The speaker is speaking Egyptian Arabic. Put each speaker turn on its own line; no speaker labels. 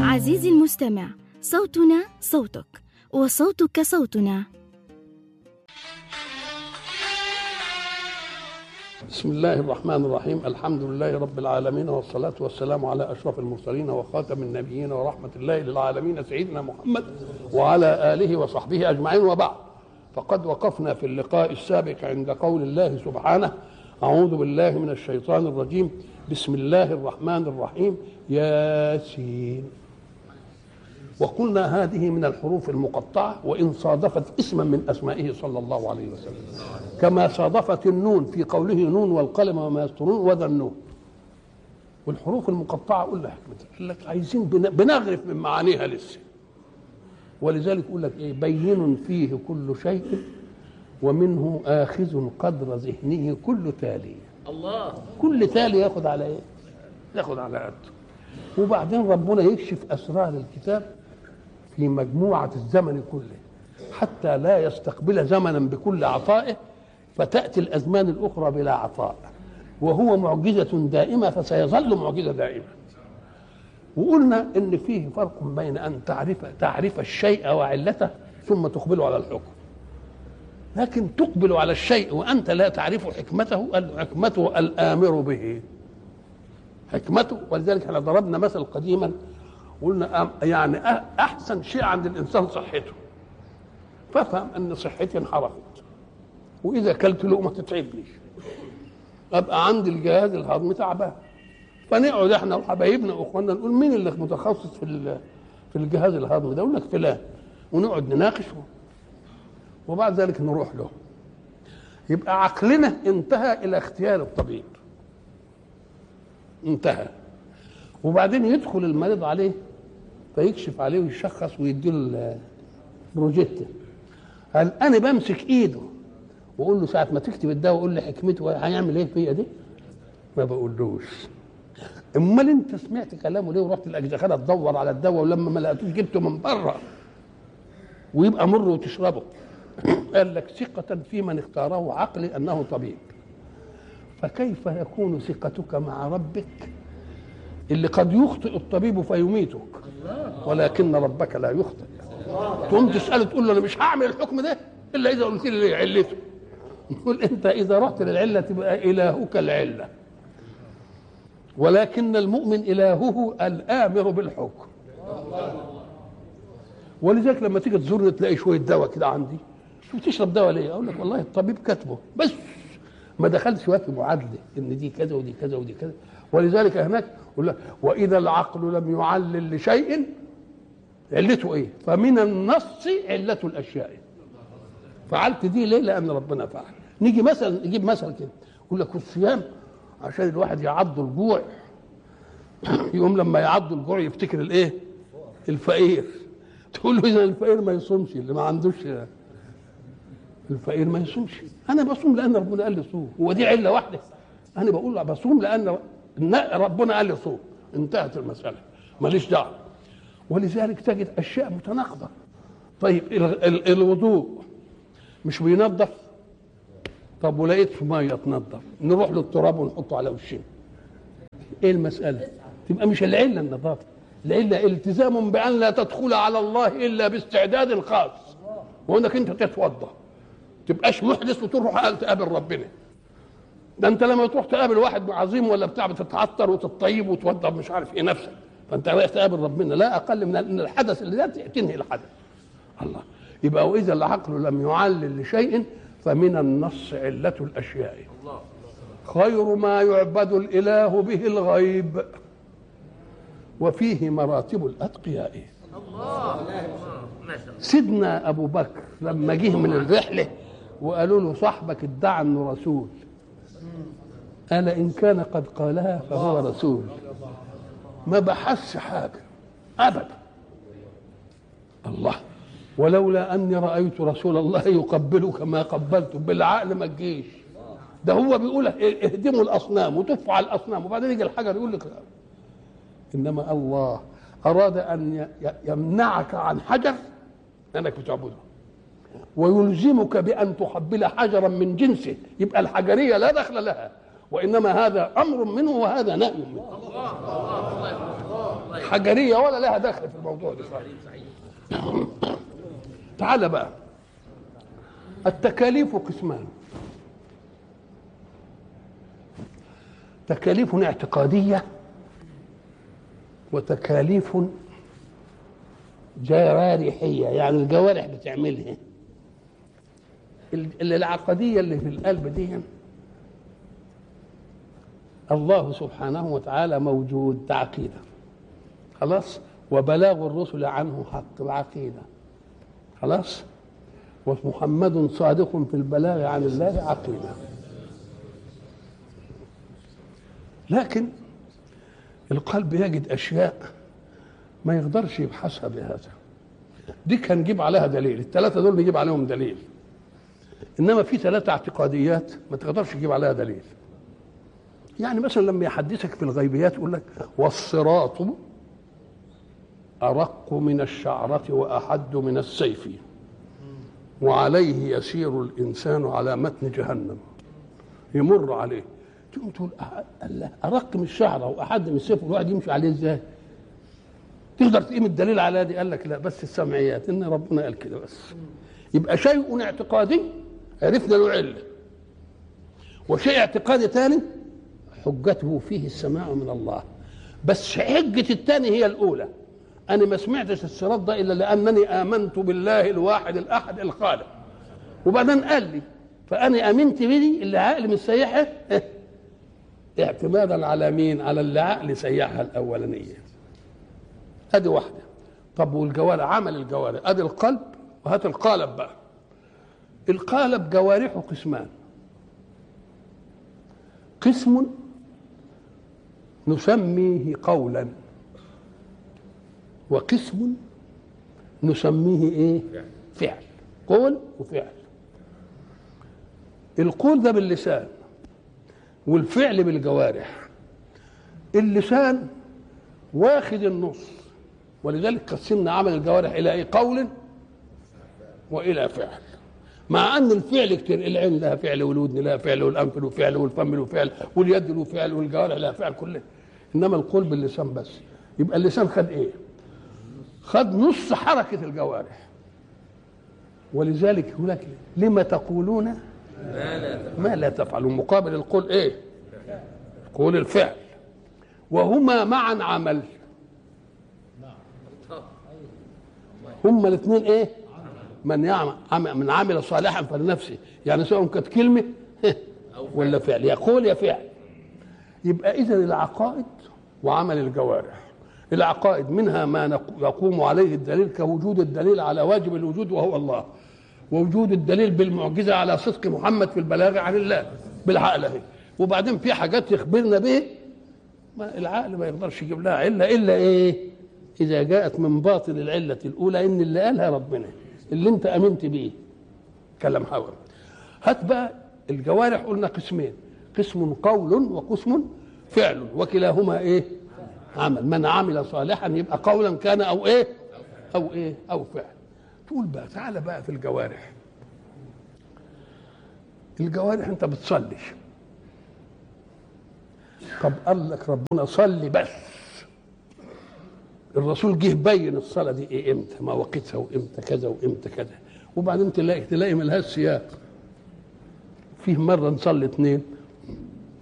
عزيزي المستمع صوتنا صوتك وصوتك صوتنا
بسم الله الرحمن الرحيم الحمد لله رب العالمين والصلاة والسلام على أشرف المرسلين وخاتم النبيين ورحمة الله للعالمين سيدنا محمد وعلى آله وصحبه أجمعين وبعد فقد وقفنا في اللقاء السابق عند قول الله سبحانه أعوذ بالله من الشيطان الرجيم بسم الله الرحمن الرحيم ياسين وقلنا هذه من الحروف المقطعة وإن صادفت اسما من أسمائه صلى الله عليه وسلم كما صادفت النون في قوله نون والقلم وما يسطرون وذا النون والحروف المقطعة قلنا حكمتها قال لك عايزين بن- بنغرف من معانيها لسه ولذلك يقول لك ايه بين فيه كل شيء ومنه آخذ قدر ذهنه كل تالي
الله
كل تالي ياخد على ايه ياخد على قده وبعدين ربنا يكشف اسرار الكتاب في مجموعه الزمن كله حتى لا يستقبل زمنا بكل عطائه فتاتي الازمان الاخرى بلا عطاء وهو معجزه دائمه فسيظل معجزه دائمه وقلنا ان فيه فرق بين ان تعرف تعرف الشيء وعلته ثم تقبله على الحكم لكن تقبل على الشيء وانت لا تعرف حكمته قال حكمته الامر به حكمته ولذلك احنا ضربنا مثل قديما قلنا أم- يعني أه- احسن شيء عند الانسان صحته فافهم ان صحتي انحرفت واذا اكلت لقمه تتعبني ابقى عندي الجهاز الهضمي تعبان فنقعد احنا وحبايبنا واخواننا نقول مين اللي متخصص في ال- في الجهاز الهضمي ده يقول لك فلان ونقعد نناقشه وبعد ذلك نروح له يبقى عقلنا انتهى الى اختيار الطبيب انتهى وبعدين يدخل المريض عليه فيكشف عليه ويشخص ويديله البروجيتا قال انا بمسك ايده واقول له ساعه ما تكتب الدواء قول لي حكمته هيعمل ايه فيا دي ما بقولوش امال انت سمعت كلامه ليه ورحت الاجزخانه تدور على الدواء ولما ما لقيتوش جبته من بره ويبقى مر وتشربه قال لك ثقة في من اختاره عقلي أنه طبيب فكيف يكون ثقتك مع ربك اللي قد يخطئ الطبيب فيميتك ولكن ربك لا يخطئ تقوم تسأله تقول له أنا مش هعمل الحكم ده إلا إذا قلت لي ليه علته يقول أنت إذا رحت للعلة تبقى إلهك العلة ولكن المؤمن إلهه الآمر بالحكم ولذلك لما تيجي تزورني تلاقي شويه دواء كده عندي شو تشرب دواء ليه؟ اقول لك والله الطبيب كاتبه بس ما دخلش شويه في معادله ان دي كذا ودي كذا ودي كذا ولذلك هناك يقول لك واذا العقل لم يعلل لشيء علته ايه؟ فمن النص علة الاشياء فعلت دي ليه؟ لان ربنا فعل نيجي مثلا نجيب مثل كده يقول لك الصيام عشان الواحد يعض الجوع يقوم لما يعض الجوع يفتكر الايه؟ الفقير تقول له اذا الفقير ما يصومش اللي ما عندوش الفقير ما يصومش انا بصوم لان ربنا قال لي صوم هو دي عله واحده انا بقول له بصوم لان ربنا قال لي صوم انتهت المساله ماليش دعوه ولذلك تجد اشياء متناقضه طيب ال- ال- الوضوء مش بينظف طب ولقيت في ميه تنظف نروح للتراب ونحطه على وشنا ايه المساله تبقى مش العله النظافه العله التزام بان لا تدخل على الله الا باستعداد خاص وانك انت تتوضا تبقاش محدث وتروح تقابل ربنا ده انت لما تروح تقابل واحد عظيم ولا بتاع بتتعطر وتطيب وتوضب مش عارف ايه نفسك فانت رايح تقابل ربنا لا اقل من ان الحدث اللي ده تنهي الحدث الله يبقى واذا العقل لم يعلل لشيء فمن النص عله الاشياء خير ما يعبد الاله به الغيب وفيه مراتب الاتقياء سيدنا ابو بكر لما جه من الرحله وقالوا له صاحبك ادعى انه رسول قال ان كان قد قالها فهو رسول ما بحثش حاجه ابدا الله ولولا اني رايت رسول الله يقبلك ما قبلته بالعقل ما تجيش ده هو بيقول اهدموا الاصنام وتفوا على الاصنام وبعدين يجي الحجر يقول لك انما الله اراد ان يمنعك عن حجر انك بتعبده ويلزمك بان تقبل حجرا من جنسه يبقى الحجريه لا دخل لها وانما هذا امر منه وهذا نهي منه حجريه ولا لها دخل في الموضوع ده تعال بقى التكاليف قسمان تكاليف اعتقاديه وتكاليف جوارحيه يعني الجوارح بتعملها ال- العقديه اللي في القلب دي الله سبحانه وتعالى موجود ده عقيده خلاص وبلاغ الرسل عنه حق العقيده خلاص ومحمد صادق في البلاغ عن الله عقيده لكن القلب يجد اشياء ما يقدرش يبحثها بهذا دي كان نجيب عليها دليل الثلاثه دول نجيب عليهم دليل انما في ثلاثه اعتقاديات ما تقدرش تجيب عليها دليل يعني مثلا لما يحدثك في الغيبيات يقول لك والصراط أرق من الشعرة وأحد من السيف وعليه يسير الإنسان على متن جهنم يمر عليه تقوم تقول أح- الله أرق من الشعرة وأحد من السيف والواحد يمشي عليه إزاي تقدر تقيم الدليل على دي قال لك لا بس السمعيات إن ربنا قال كده بس يبقى شيء اعتقادي عرفنا له علة وشيء اعتقادي ثاني حجته فيه السماع من الله بس حجة الثاني هي الأولى أنا ما سمعتش الصراط ده إلا لأنني آمنت بالله الواحد الأحد الخالق وبعدين قال لي فأنا آمنت بدي اللي عقلي مسيحة اعتمادا على مين؟ على اللي عقلي سيحها الأولانية أدي واحدة طب والجوارح عمل الجوارح أدي القلب وهات القالب بقى القالب جوارحه قسمان قسم نسميه قولا وقسم نسميه ايه فعل قول وفعل القول ده باللسان والفعل بالجوارح اللسان واخد النص ولذلك قسمنا عمل الجوارح الى ايه قول والى فعل مع ان الفعل كتير العين لها فعل والودن لها فعل والانف له فعل والفم له فعل واليد له فعل والجوارح لها فعل كله انما القول باللسان بس يبقى اللسان خد ايه خد نص حركه الجوارح ولذلك يقول لك لما تقولون ما لا تفعلون مقابل القول ايه قول الفعل وهما معا عمل هما الاثنين ايه من يعمل عم- من عمل صالحا فلنفسه يعني سواء كانت كلمه ولا فعل يا قول يا فعل يبقى اذا العقائد وعمل الجوارح العقائد منها ما نق- يقوم عليه الدليل كوجود الدليل على واجب الوجود وهو الله ووجود الدليل بالمعجزه على صدق محمد في البلاغ عن الله بالعقل اهي وبعدين في حاجات يخبرنا به ما العقل ما يقدرش يجيب لها عله الا ايه؟ اذا جاءت من باطن العله الاولى ان اللي قالها ربنا اللي انت امنت بيه كلام حول هات بقى الجوارح قلنا قسمين قسم قول وقسم فعل وكلاهما ايه عمل من عمل صالحا يبقى قولا كان او ايه او ايه او فعل تقول بقى تعالى بقى في الجوارح الجوارح انت بتصلي طب قال لك ربنا صلي بس الرسول جه بين الصلاه دي ايه امتى مواقيتها وامتى كذا وامتى كذا وبعدين تلاقي تلاقي ملهاش سياق فيه مره نصلي اثنين